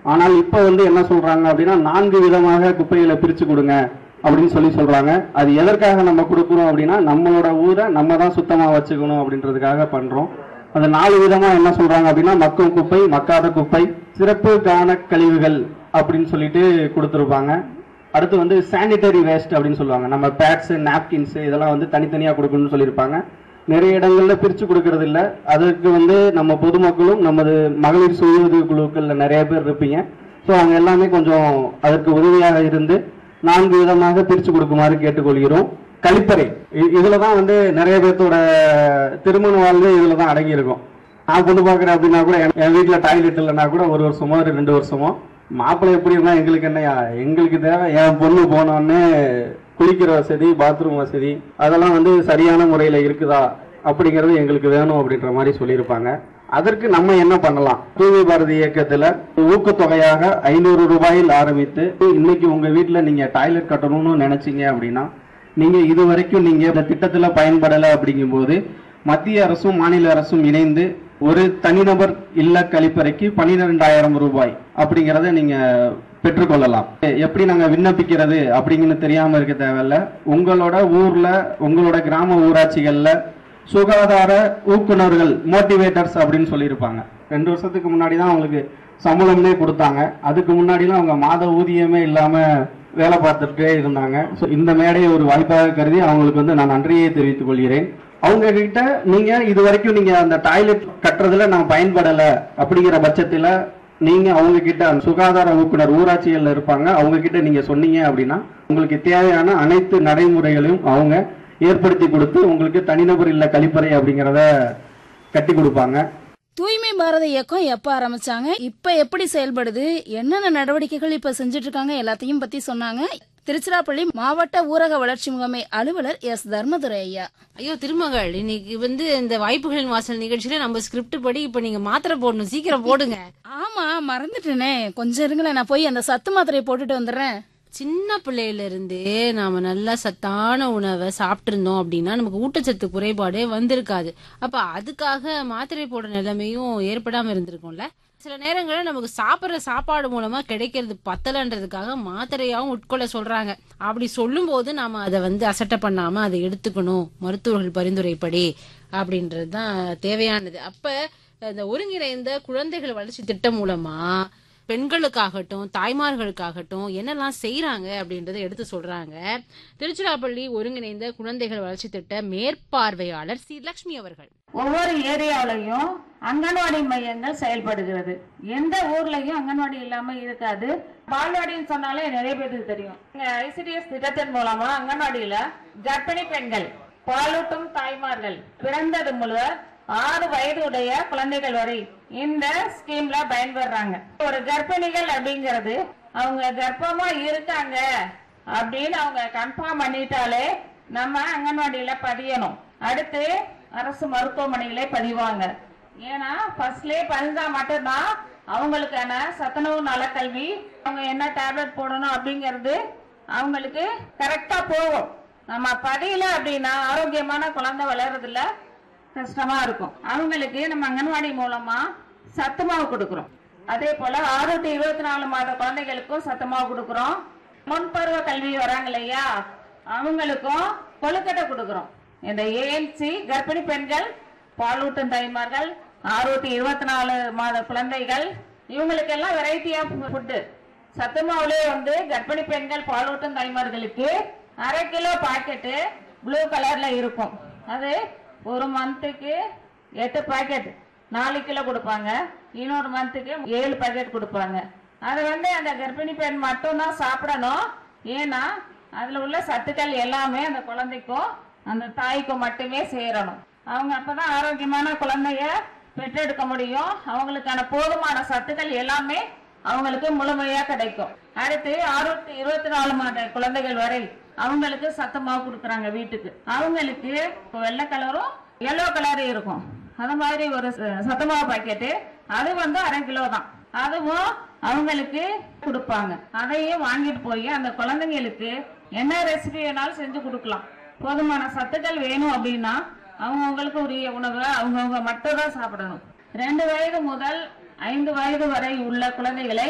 ஆனால் இப்போ வந்து என்ன சொல்றாங்க அப்படின்னா நான்கு விதமாக குப்பைகளை பிரிச்சு கொடுங்க அப்படின்னு சொல்லி சொல்றாங்க அது எதற்காக நம்ம கொடுக்குறோம் அப்படின்னா நம்மளோட ஊரை நம்ம தான் சுத்தமா வச்சுக்கணும் அப்படின்றதுக்காக பண்றோம் அது நாலு விதமா என்ன சொல்றாங்க அப்படின்னா மக்கும் குப்பை மக்காத குப்பை சிறப்பு கவன கழிவுகள் அப்படின்னு சொல்லிட்டு கொடுத்துருப்பாங்க அடுத்து வந்து சானிட்டரி வேஸ்ட் அப்படின்னு சொல்லுவாங்க நம்ம பேட்ஸ் நாப்கின்ஸ் இதெல்லாம் வந்து தனித்தனியா கொடுக்கணும்னு சொல்லியிருப்பாங்க நிறைய இடங்கள்ல பிரிச்சு கொடுக்கறது இல்ல அதற்கு வந்து நம்ம பொதுமக்களும் நமது மகளிர் சுய உதவி குழுக்கள்ல நிறைய பேர் இருப்பீங்க ஸோ அவங்க எல்லாமே கொஞ்சம் அதற்கு உதவியாக இருந்து நான்கு விதமாக பிரிச்சு கொடுக்குமாறு கேட்டுக்கொள்கிறோம் கழிப்பறை இ- இதுலதான் வந்து நிறைய பேர்த்தோட திருமண வாழ்வு இதுல தான் அடங்கி இருக்கும் நான் பொண்ணு பார்க்குறேன் அப்படின்னா கூட என் என் வீட்டுல டாய்லெட் இல்லைன்னா கூட ஒரு வருஷமோ ஒரு ரெண்டு வருஷமோ மாப்பிள்ளை எப்படி இருந்தா எங்களுக்கு என்னையா எங்களுக்கு தேவை என் பொண்ணு போனோடனே குளிக்கிற வசதி பாத்ரூம் வசதி அதெல்லாம் வந்து சரியான முறையில இருக்குதா அப்படிங்கிறது எங்களுக்கு வேணும் அப்படின்ற மாதிரி சொல்லியிருப்பாங்க அதற்கு நம்ம என்ன பண்ணலாம் தூய்மை பாரதி இயக்கத்துல ஊக்கத்தொகையாக ஐநூறு ரூபாயில் ஆரம்பித்து இன்னைக்கு உங்க வீட்டுல நீங்க டாய்லெட் கட்டணும்னு நினைச்சீங்க அப்படின்னா நீங்க இது வரைக்கும் நீங்க இந்த திட்டத்துல பயன்படல அப்படிங்கும்போது மத்திய அரசும் மாநில அரசும் இணைந்து ஒரு தனிநபர் இல்ல கழிப்பறைக்கு பன்னிரெண்டாயிரம் ரூபாய் அப்படிங்கறத நீங்க பெற்றுக்கொள்ளலாம் எப்படி நாங்க விண்ணப்பிக்கிறது அப்படிங்கன்னு தெரியாம இருக்க தேவையில்ல உங்களோட ஊர்ல உங்களோட கிராம ஊராட்சிகள்ல சுகாதார ஊக்குனர்கள் மோட்டிவேட்டர்ஸ் அப்படின்னு சொல்லியிருப்பாங்க ரெண்டு வருஷத்துக்கு முன்னாடி தான் அவங்களுக்கு சம்பளம்னே கொடுத்தாங்க அதுக்கு முன்னாடிலாம் அவங்க மாத ஊதியமே இல்லாம வேலை பார்த்துட்டே இருந்தாங்க ஸோ இந்த மேடையை ஒரு வாய்ப்பாக கருதி அவங்களுக்கு வந்து நான் நன்றியை தெரிவித்துக் கொள்கிறேன் அவங்க கிட்ட நீங்க இது வரைக்கும் நீங்க அந்த டாய்லெட் கட்டுறதுல நான் பயன்படல அப்படிங்கிற பட்சத்துல நீங்க அவங்க கிட்ட அந்த சுகாதார ஊக்குனர் ஊராட்சிகள்ல இருப்பாங்க அவங்க கிட்ட நீங்க சொன்னீங்க அப்படின்னா உங்களுக்கு தேவையான அனைத்து நடைமுறைகளையும் அவங்க ஏற்படுத்தி கொடுத்து உங்களுக்கு தனிநபர் இல்ல கழிப்பறை அப்படிங்கிறத கட்டி கொடுப்பாங்க தூய்மை பாரத இயக்கம் எப்ப ஆரம்பிச்சாங்க இப்ப எப்படி செயல்படுது என்னென்ன நடவடிக்கைகள் இப்ப செஞ்சுட்டு இருக்காங்க எல்லாத்தையும் பத்தி சொன்னாங்க திருச்சிராப்பள்ளி மாவட்ட ஊரக வளர்ச்சி முகமை அலுவலர் எஸ் தர்மதுரை ஐயா ஐயோ திருமகள் இன்னைக்கு வந்து இந்த வாய்ப்புகளின் வாசல் நிகழ்ச்சியில நம்ம ஸ்கிரிப்ட் படி இப்ப நீங்க மாத்திரை போடணும் சீக்கிரம் போடுங்க ஆமா மறந்துட்டேனே கொஞ்சம் இருங்களேன் நான் போய் அந்த சத்து மாத்திரையை போட்டுட்டு வந்துடுறேன் சின்ன பிள்ளையில இருந்தே நாம நல்லா சத்தான உணவை சாப்பிட்டு இருந்தோம் அப்படின்னா நமக்கு ஊட்டச்சத்து குறைபாடே வந்திருக்காது அப்ப அதுக்காக மாத்திரை போடுற நிலைமையும் ஏற்படாம இருந்திருக்கும்ல சில நேரங்களில் நமக்கு சாப்பிட்ற சாப்பாடு மூலமா கிடைக்கிறது பத்தலன்றதுக்காக மாத்திரையாவும் உட்கொள்ள சொல்றாங்க அப்படி சொல்லும்போது நாம அதை வந்து அசட்டை பண்ணாம அதை எடுத்துக்கணும் மருத்துவர்கள் பரிந்துரைப்படி அப்படின்றது தான் தேவையானது அப்ப இந்த ஒருங்கிணைந்த குழந்தைகள் வளர்ச்சி திட்டம் மூலமா பெண்களுக்காகட்டும் தாய்மார்களுக்காகட்டும் என்னெல்லாம் செய்யறாங்க அப்படின்றத எடுத்து சொல்றாங்க திருச்சிராப்பள்ளி ஒருங்கிணைந்த குழந்தைகள் வளர்ச்சி திட்ட மேற்பார்வையாளர் சி லட்சுமி அவர்கள் ஒவ்வொரு ஏரியாவிலையும் அங்கன்வாடி மையங்கள் செயல்படுகிறது எந்த ஊர்லயும் அங்கன்வாடி இல்லாம இருக்காது பால்வாடின்னு சொன்னாலே நிறைய பேருக்கு தெரியும் ஐசிடிஎஸ் திட்டத்தின் மூலமா அங்கன்வாடியில கர்ப்பிணி பெண்கள் பாலூட்டும் தாய்மார்கள் பிறந்தது முதல் ஆறு வயது உடைய குழந்தைகள் வரை இந்த ஸ்கீம்ல பயன்பெறாங்க ஒரு கர்ப்பிணிகள் அப்படிங்கிறது அவங்க கர்ப்பமா இருக்காங்க அப்படின்னு அவங்க கன்ஃபார்ம் பண்ணிட்டாலே நம்ம அங்கன்வாடியில பதியணும் அடுத்து அரசு மருத்துவமனையிலே பதிவாங்க ஏன்னா ஃபர்ஸ்ட்லயே பதிஞ்சா மட்டும்தான் அவங்களுக்கான சத்துணவு நலக்கல்வி அவங்க என்ன டேப்லெட் போடணும் அப்படிங்கிறது அவங்களுக்கு கரெக்டா போகும் நம்ம பதியல அப்படின்னா ஆரோக்கியமான குழந்தை வளர்றதுல கஷ்டமா இருக்கும் அவங்களுக்கு நம்ம அங்கன்வாடி மூலமா சத்து மாவு கொடுக்குறோம் அதே போல ஆறு டு இருபத்தி நாலு மாத குழந்தைகளுக்கும் சத்து மாவு கொடுக்குறோம் முன்பருவ கல்வி வராங்க இல்லையா அவங்களுக்கும் கொழுக்கட்டை கொடுக்குறோம் இந்த ஏஎல்சி கர்ப்பிணி பெண்கள் பாலூட்டும் தாய்மார்கள் ஆறு டு இருபத்தி நாலு மாத குழந்தைகள் இவங்களுக்கெல்லாம் வெரைட்டி ஆஃப் ஃபுட்டு சத்து மாவுலயே வந்து கர்ப்பிணி பெண்கள் பாலூட்டும் தாய்மார்களுக்கு அரை கிலோ பாக்கெட்டு ப்ளூ கலர்ல இருக்கும் அது ஒரு மந்த்துக்கு எட்டு பாக்கெட் நாலு கிலோ கொடுப்பாங்க இன்னொரு மந்த்துக்கு ஏழு பாக்கெட் கொடுப்பாங்க அது வந்து அந்த கர்ப்பிணி பெண் மட்டும்தான் சாப்பிடணும் ஏன்னா அதுல உள்ள சத்துக்கள் எல்லாமே அந்த குழந்தைக்கும் அந்த தாய்க்கும் மட்டுமே சேரணும் அவங்க அப்பதான் ஆரோக்கியமான குழந்தைய பெற்றெடுக்க முடியும் அவங்களுக்கான போதுமான சத்துக்கள் எல்லாமே அவங்களுக்கு முழுமையா கிடைக்கும் அடுத்து ஆறு to இருபத்தி நாலு மாத குழந்தைகள் வரை அவங்களுக்கு சத்து மாவு கொடுக்குறாங்க வீட்டுக்கு அவங்களுக்கு வெள்ளை கலரும் எல்லோ கலரும் இருக்கும் அது மாதிரி ஒரு ச- சத்து மாவு பாக்கெட்டு அது வந்து அரை கிலோ தான் அதுவும் அவங்களுக்கு கொடுப்பாங்க அதையும் வாங்கிட்டு போய் அந்த குழந்தைங்களுக்கு என்ன ரெசிபி வேணாலும் செஞ்சு கொடுக்கலாம் போதுமான சத்துக்கள் வேணும் அப்படின்னா அவங்கவுங்களுக்கு உரிய உணவை அவங்கவுங்க மட்டும் தான் சாப்பிடணும் ரெண்டு வயது முதல் ஐந்து வயது வரை உள்ள குழந்தைகளை